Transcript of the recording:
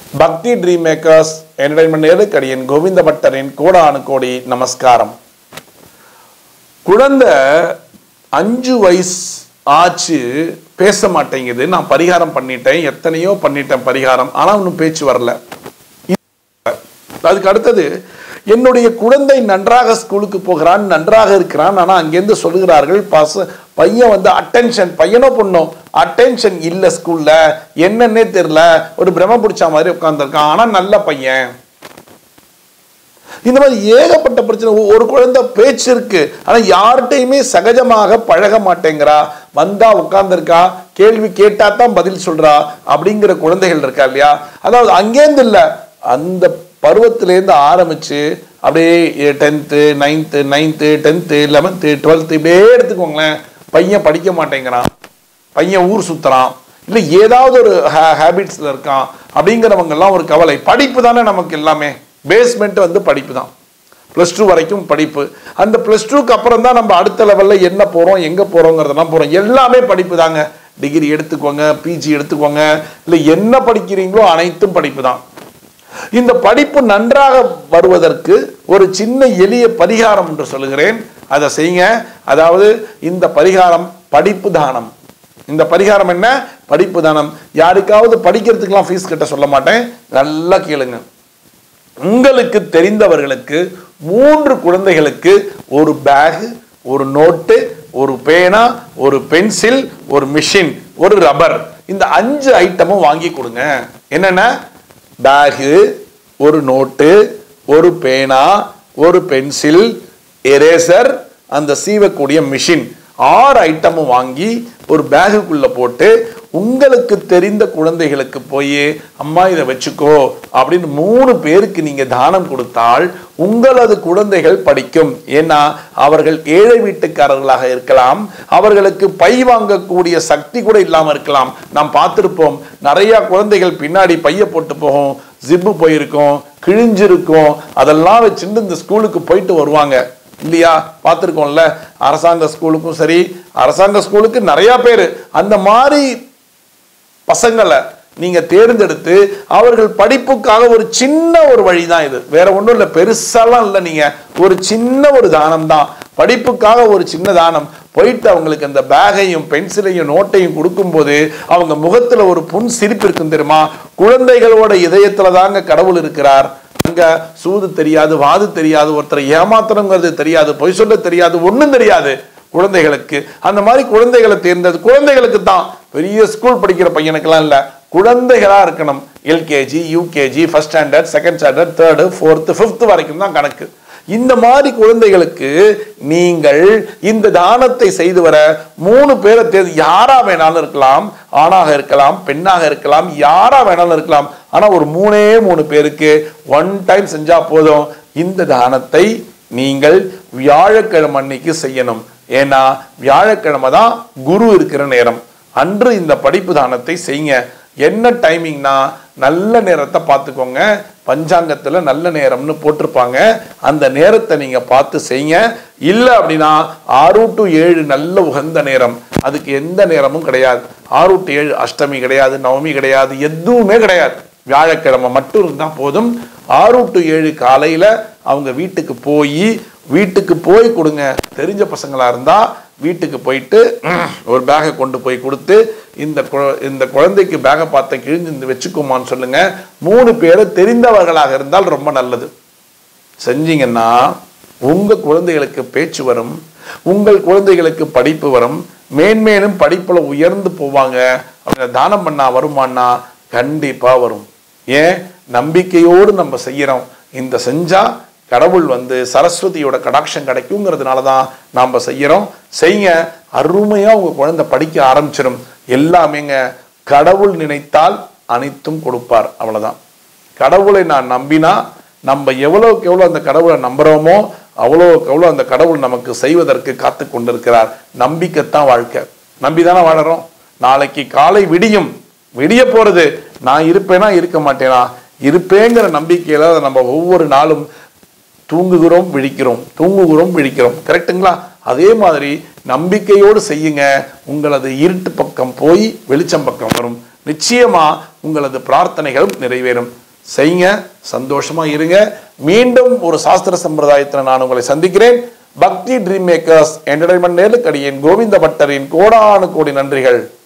பக்தி dream makers entertainment நேருக்கடியின் கோவிந்த பட்டரின் கோடானு கோடி நமஸ்காரம் குழந்தை அஞ்சு வயசு ஆச்சு பேச மாட்டேங்குது நான் பரிகாரம் பண்ணிட்டேன் எத்தனையோ பண்ணிட்டேன் பரிகாரம் ஆனா இன்னும் பேச்சு வரல அதுக்கு அடுத்தது என்னுடைய குழந்தை நன்றாக ஸ்கூலுக்கு போகிறான் நன்றாக இருக்கிறான் ஆனா அங்கேருந்து சொல்லுகிறார்கள் பச பையன் வந்து அட்டென்ஷன் பையனோ பொண்ணோ அட்டென்ஷன் இல்ல ஸ்கூல்ல என்னன்னே தெரியல ஒரு பிரம்ம பிடிச்ச மாதிரி உட்கார்ந்துருக்கான் ஆனா நல்ல பையன் இந்த மாதிரி ஏகப்பட்ட பிரச்சனை ஒ- ஒரு குழந்தை பேச்சு இருக்கு ஆனா யார்கிட்டயுமே சகஜமாக பழக மாட்டேங்கிறா வந்தா உட்கார்ந்திருக்கா கேள்வி கேட்டா தான் பதில் சொல்றா அப்படிங்கிற குழந்தைகள் இருக்கா இல்லையா அதாவது அங்கேருந்து இல்ல அந்த பருவத்திலேருந்து ஆரம்பிச்சு அப்படியே tenth ninth ninth tenth eleventh twelfth இப்படியே எடுத்துக்கோங்களேன் பையன் படிக்க மாட்டேங்கிறான் பையன் ஊர் சுத்துறான் இல்லை ஏதாவது ஒரு ஹேபிட்ஸ்ல இருக்கான் அப்படிங்கிறவங்க எல்லாம் ஒரு கவலை படிப்பு தானே நமக்கு எல்லாமே பேஸ்மெண்ட் வந்து படிப்பு தான் ப்ளஸ் டூ வரைக்கும் படிப்பு அந்த ப்ளஸ் டூக்கு அப்புறம் தான் நம்ம அடுத்த லெவலில் என்ன போகிறோம் எங்கே போகிறோங்கிறதெல்லாம் போகிறோம் எல்லாமே படிப்பு தாங்க டிகிரி எடுத்துக்கோங்க பிஜி எடுத்துக்கோங்க இல்லை என்ன படிக்கிறீங்களோ அனைத்தும் படிப்பு தான் இந்த படிப்பு நன்றாக வருவதற்கு ஒரு சின்ன எளிய பரிகாரம் என்று சொல்லுகிறேன் அதை செய்யுங்க அதாவது இந்த பரிகாரம் படிப்பு தானம் இந்த பரிகாரம் என்ன படிப்பு தானம் யாருக்காவது படிக்கிறதுக்கெல்லாம் ஃபீஸ் கட்ட சொல்ல மாட்டேன் நல்லா கேளுங்க உங்களுக்கு தெரிந்தவர்களுக்கு மூன்று குழந்தைகளுக்கு ஒரு பேக் ஒரு நோட்டு ஒரு பேனா ஒரு பென்சில் ஒரு மிஷின் ஒரு ரப்பர் இந்த அஞ்சு ஐட்டமும் வாங்கி கொடுங்க என்னென்ன பேகு ஒரு நோட்டு ஒரு பேனா ஒரு பென்சில் எரேசர் அந்த சீவக்கூடிய மிஷின் ஆறு ஐட்டமும் வாங்கி ஒரு பேகுக்குள்ள போட்டு உங்களுக்கு தெரிந்த குழந்தைகளுக்கு போய் அம்மா இதை வச்சுக்கோ அப்படின்னு மூணு பேருக்கு நீங்க தானம் கொடுத்தால் உங்களது குழந்தைகள் படிக்கும் ஏன்னா அவர்கள் ஏழை வீட்டுக்காரர்களாக இருக்கலாம் அவர்களுக்கு பை வாங்கக்கூடிய சக்தி கூட இல்லாம இருக்கலாம் நாம் பார்த்திருப்போம் நிறைய குழந்தைகள் பின்னாடி பைய போட்டு போகும் ஜிப்பு போயிருக்கும் கிழிஞ்சிருக்கும் அதெல்லாம் வச்சுட்டு இந்த ஸ்கூலுக்கு போயிட்டு வருவாங்க இல்லையா பார்த்துருக்கோம்ல அரசாங்க ஸ்கூலுக்கும் சரி அரசாங்க ஸ்கூலுக்கு நிறைய பேர் அந்த மாதிரி பசங்களை நீங்க தேர்ந்தெடுத்து அவர்கள் படிப்புக்காக ஒரு சின்ன ஒரு வழி தான் இது வேற ஒன்றும் இல்லை பெருசாலாம் இல்லை நீங்க ஒரு சின்ன ஒரு தானம் தான் படிப்புக்காக ஒரு சின்ன தானம் போயிட்டு அவங்களுக்கு அந்த பேகையும் பென்சிலையும் நோட்டையும் கொடுக்கும்போது அவங்க முகத்துல ஒரு புன் சிரிப்பு இருக்கும் தெரியுமா குழந்தைகளோட இதயத்துல தாங்க கடவுள் இருக்கிறார் அங்க சூது தெரியாது வாது தெரியாது ஒருத்தரை ஏமாத்தணுங்கிறது தெரியாது பொய் சொல்ல தெரியாது ஒண்ணும் தெரியாது குழந்தைகளுக்கு அந்த மாதிரி குழந்தைகளை தேர்ந்தது குழந்தைகளுக்கு தான் பெரிய ஸ்கூல் படிக்கிற பையனுக்கெல்லாம் இல்ல குழந்தைகளா இருக்கணும் LKG UKG first standard second standard third fourth fifth வரைக்கும் தான் கணக்கு இந்த மாதிரி குழந்தைகளுக்கு நீங்கள் இந்த தானத்தை செய்து வர மூணு பேரை தேர்ந்து யாரா வேணாலும் இருக்கலாம் ஆணாக இருக்கலாம் பெண்ணாக இருக்கலாம் யாரா வேணாலும் இருக்கலாம் ஆனா ஒரு மூணே மூணு பேருக்கு ஒன் டைம் செஞ்சா போதும் இந்த தானத்தை நீங்கள் வியாழக்கிழமை அன்னைக்கு செய்யணும் ஏன்னா வியாழக்கிழமை தான் குரு இருக்கிற நேரம் அன்று இந்த படிப்பு தானத்தை செய்யுங்க என்ன டைமிங்னா நல்ல நேரத்தை பார்த்துக்கோங்க பஞ்சாங்கத்துல நல்ல நேரம்னு போட்டிருப்பாங்க அந்த நேரத்தை நீங்க பார்த்து செய்யுங்க இல்லை அப்படின்னா ஆறு டு ஏழு நல்ல உகந்த நேரம் அதுக்கு எந்த நேரமும் கிடையாது ஆறு டு ஏழு அஷ்டமி கிடையாது நவமி கிடையாது எதுவுமே கிடையாது வியாழக்கிழமை மட்டும் இருந்தால் போதும் ஆறு டு ஏழு காலையில அவங்க வீட்டுக்கு போய் வீட்டுக்கு போய் கொடுங்க தெரிஞ்ச பசங்களா இருந்தா வீட்டுக்கு போயிட்டு ம், ஒரு பேகை கொண்டு போய் கொடுத்து இந்த குழ- இந்த குழந்தைக்கு பேகை பார்த்த கிழிஞ்சு இந்த வச்சுக்குமான்னு சொல்லுங்க மூணு பேரை தெரிந்தவர்களாக இருந்தால் ரொம்ப நல்லது செஞ்சீங்கன்னா உங்க குழந்தைகளுக்கு பேச்சு வரும் உங்கள் குழந்தைகளுக்கு படிப்பு வரும் மேன்மேலும் படிப்புல உயர்ந்து போவாங்க அவங்க தானம் பண்ணா வருமானா கண்டிப்பா வரும் ஏன் நம்பிக்கையோடு நம்ம செய்யறோம் இந்த செஞ்சா கடவுள் வந்து சரஸ்வதியோட கடாட்சம் கிடைக்குங்கிறதுனால தான் நாம் செய்யறோம் செய்யுங்க அருமையா உங்க குழந்தை படிக்க ஆரம்பிச்சிடும் எல்லாமேங்க கடவுள் நினைத்தால் அனைத்தும் கொடுப்பார் அவ்வளவுதான் கடவுளை நான் நம்பினா நம்ம எவ்வளவுக்கு எவ்வளவு அந்த கடவுளை நம்புறோமோ அவ்வளவுக்கு எவ்வளவு அந்த கடவுள் நமக்கு செய்வதற்கு காத்து கொண்டிருக்கிறார் நம்பிக்கைத்தான் வாழ்க்கை நம்பி தானே வாழறோம் நாளைக்கு காலை விடியும் விடிய போறது நான் இருப்பேனா இருக்க மாட்டேனா இருப்பேங்கிற நம்பிக்கையில நம்ம ஒவ்வொரு நாளும் தூங்குகிறோம் விழிக்கிறோம் தூங்குகிறோம் விழிக்கிறோம் கரெக்ட்டுங்களா அதே மாதிரி நம்பிக்கையோடு செய்யுங்க உங்களது இருட்டு பக்கம் போய் வெளிச்சம் பக்கம் வரும் நிச்சயமா உங்களது பிரார்த்தனைகளும் நிறைவேறும் செய்யுங்க சந்தோஷமா இருங்க மீண்டும் ஒரு சாஸ்திர சம்பிரதாயத்தில் நான் உங்களை சந்திக்கிறேன் பக்தி ட்ரீம் மேக்கர்ஸ் என்டர்டைன்மெண்ட் நேருக்கடியின் கோவிந்த பட்டரின் கோடானு கோடி நன்றிகள்